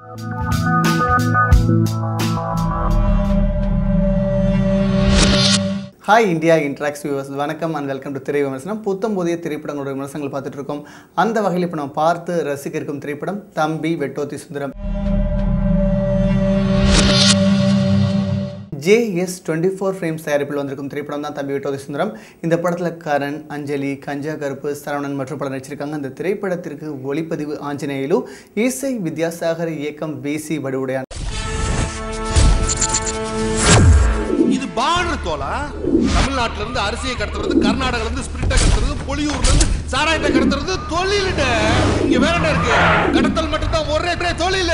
hi India interacts viewers வணக்கம் and welcome to திரை விமர்சனம் புத்தம் புதிய திரைப்படங்களோட விமர்சனங்கள் பார்த்துட்டு இருக்கோம் அந்த வகையில் இப்போ நம்ம பார்த்து ரசிக்க இருக்கும் திரைப்படம் Thambi Vettothi Sundaram JS twenty four frames தயாரிப்பில் வந்திருக்கும் திரைப்படம் தான் தம்பி வெட்டோதி சுந்தரம் இந்த படத்தில் கரண் அஞ்சலி கஞ்சா கருப்பு சரவணன் மற்றும் படம் நடிச்சிருக்காங்க அந்த திரைப்படத்திற்கு ஒளிப்பதிவு ஆஞ்சநேயலு இசை வித்யாசாகர் இயக்கம் பிசி வடுவுடையான் இது பானர் தோலா தமிழ்நாட்டுல இருந்து அரிசியை கடத்துறது கர்நாடகால இருந்து ஸ்பிரிட்டை கடத்துறது பொலியூர்ல இருந்து சாராயத்தை கடத்துறது தொழிலுட இங்க வேற என்ன இருக்கு கடத்தல் மட்டும் தான் ஒரே தொழில்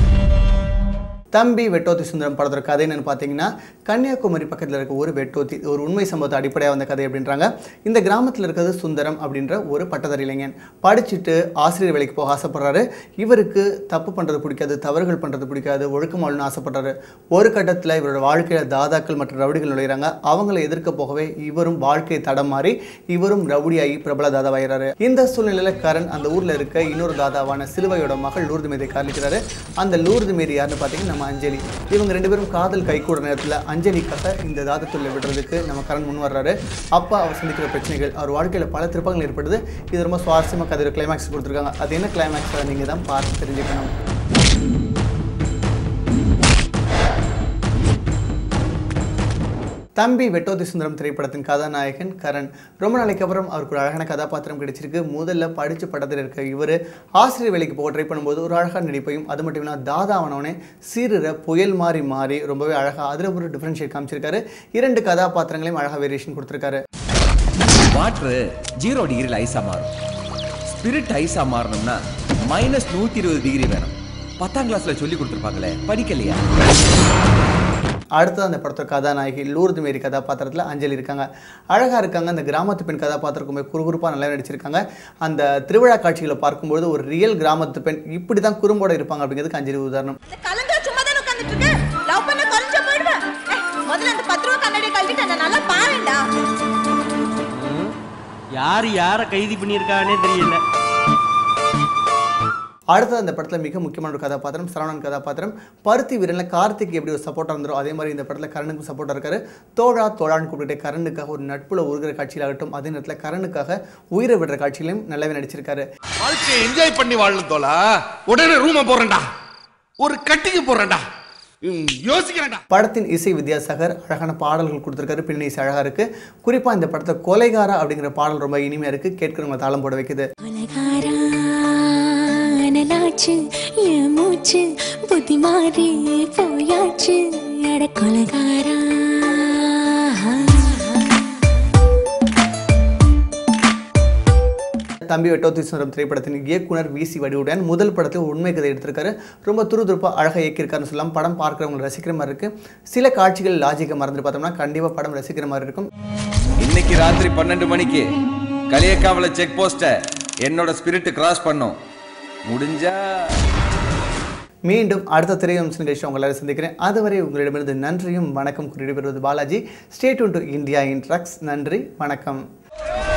தம்பி வெட்டோத்தி சுந்தரம் படத்தோட கதை என்னன்னு பார்த்தீங்கன்னா கன்னியாகுமரி பக்கத்தில் இருக்க ஒரு வெட்டோத்தி ஒரு உண்மை சம்பவத்தை அடிப்படையாக வந்த கதை அப்படின்றாங்க இந்த கிராமத்தில் இருக்கிறது சுந்தரம் அப்படின்ற ஒரு பட்டதாரி இளைஞன் படிச்சுட்டு ஆசிரியர் வேலைக்கு போக ஆசைப்படுறாரு இவருக்கு தப்பு பண்ணுறது பிடிக்காது தவறுகள் பண்ணுறது பிடிக்காது ஒழுக்கமாகணும்னு ஆசைப்படுறாரு ஒரு கட்டத்தில் இவரோட வாழ்க்கையில் தாதாக்கள் மற்றும் ரவுடிகள் நுழையிறாங்க அவங்கள எதிர்க்க போகவே இவரும் வாழ்க்கை தடம் மாறி இவரும் ரவுடியாகி பிரபல தாதாவாயிறாரு இந்த சூழ்நிலையில் கரண் அந்த ஊரில் இருக்க இன்னொரு தாதாவான சிலுவையோட மகள் லூர்து மேதை காதலிக்கிறாரு அந்த லூர்து மேரி யாருன்னு பார்த்தீங்கன்னா நம்ம அஞ்சலி இவங்க ரெண்டு பேரும் காதல் கைகூட நேரத்தில் அஞ்சலிக்காக இந்த தாதத்துள்ள விடுறதுக்கு நம்ம கரண் முன் வர்றாரு அப்போ அவர் சந்திக்கிற பிரச்சனைகள் அவர் வாழ்க்கையில் பல திருப்பங்கள் ஏற்படுது இது ரொம்ப சுவாரஸ்யமாக கதை கிளைமேக்ஸ் கொடுத்துருக்காங்க அது என்ன கிளைமேக்ஸ் நீங்கள் தான் பார்த்து தெரிஞ்சுக்கணும் தம்பி வெட்டோதி சுந்தரம் திரைப்படத்தின் கதாநாயகன் கரண் ரொம்ப நாளைக்கு அப்புறம் அவருக்கு ஒரு அழகான கதாபாத்திரம் கிடைச்சிருக்கு முதல்ல படித்து படத்தில் இருக்க இவர் ஆசிரியர் வேலைக்கு போக ட்ரை பண்ணும்போது ஒரு அழகான நடிப்பையும் அது மட்டும் இல்லாமல் தாதாவனவனே சீருற புயல் மாறி மாறி ரொம்பவே அழகாக அதில் ஒரு டிஃப்ரென்ஷியேட் காமிச்சிருக்காரு இரண்டு கதாபாத்திரங்களையும் அழகாக வேரியேஷன் கொடுத்துருக்காரு வாட்டர் ஜீரோ டிகிரியில் ஐஸாக மாறும் ஸ்பிரிட் ஐஸாக மாறணும்னா மைனஸ் நூற்றி இருபது டிகிரி வேணும் பத்தாம் கிளாஸில் சொல்லி கொடுத்துருப்பாங்களே படிக்கலையா அடுத்தது அந்த படத்தோட கதாநாயகி லூர்து மேரி கதாபாத்திரத்தில் அஞ்சலி இருக்காங்க அழகாக இருக்காங்க அந்த கிராமத்து பெண் கதாபாத்திரம் ரொம்ப குறுகுறுப்பாக நல்லா நடிச்சிருக்காங்க அந்த திருவிழா காட்சிகளை பார்க்கும்போது ஒரு ரியல் கிராமத்து பெண் இப்படி தான் குறும்போட இருப்பாங்க அப்படிங்கிறதுக்கு அஞ்சலி உதாரணம் இந்த கலங்க சும்மா தானே உட்காந்துட்டு இருக்க லவ் பண்ண குறைஞ்சா போயிடுவேன் ஏய், முதல்ல அந்த பத்து ரூபா கண்ணாடியை கழட்டிட்டு என்ன நல்லா பாருடா யார் யாரை கைது பண்ணியிருக்கானே தெரியல அடுத்தது அந்த படத்தில் மிக முக்கியமான ஒரு கதாபாத்திரம் சரவணன் கதாபாத்திரம் பருத்தி வீரனில் கார்த்திக் எப்படி ஒரு சப்போர்ட்டாக இருந்தோ அதே மாதிரி இந்த படத்தில் கரணுக்கும் சப்போர்ட்டாக இருக்காரு தோழா தோழான்னு கூப்பிட்டு கரணுக்காக ஒரு நட்புல உருகிற காட்சியிலாகட்டும் அதே நேரத்தில் கரணுக்காக உயிரை விடுற காட்சியிலையும் நல்லாவே நடிச்சிருக்காரு வாழ்க்கையை என்ஜாய் பண்ணி வாழணும் தோலா உடனே ரூம போறேன்டா ஒரு கட்டிக்கு போறேன்டா ம், யோசிக்கிறேன்டா படத்தின் இசை வித்யாசாகர் அழகான பாடல்கள் கொடுத்துருக்காரு பின்னணி இசை அழகாக இருக்குது குறிப்பாக இந்த படத்தை கொலைகாரா அப்படிங்கிற பாடல் ரொம்ப இனிமையாக இருக்குது கேட்குறவங்க தாளம் போட வைக்குது கொலகாரா அனலாச்சு என் மூச்சு புத்தி மாறி போயாச்சு அட கொலகாரா தம்பி வெட்டோத்தி சுந்தரம் திரைப்படத்தின் இயக்குனர் விசி வடிவுடன் முதல் படத்தில் ஒரு உண்மை கதை எடுத்திருக்காரு ரொம்ப துருதுருப்பாக அழகாக இயக்கியிருக்காருன்னு சொல்லலாம் படம் பார்க்குறவங்க ரசிக்கிற மாதிரி இருக்குது சில காட்சிகள் லாஜிக்கை மறந்துட்டு பார்த்தோம்னா கண்டிப்பாக படம் ரசிக்கிற மாதிரி இருக்கும் இன்னைக்கு ராத்திரி பன்னெண்டு மணிக்கு களியக்காவல செக் போஸ்ட என்னோட ஸ்பிரிட் கிராஸ் பண்ணும் முடிஞ்சா மீண்டும் அடுத்த திரையம்சம் நிகழ்ச்சி உங்களை எல்லாரும் சந்திக்கிறேன் அதுவரை உங்களிடமிருந்து நன்றியும் வணக்கம் குறிப்பிடுவது Balaji state to India interacts நன்றி வணக்கம்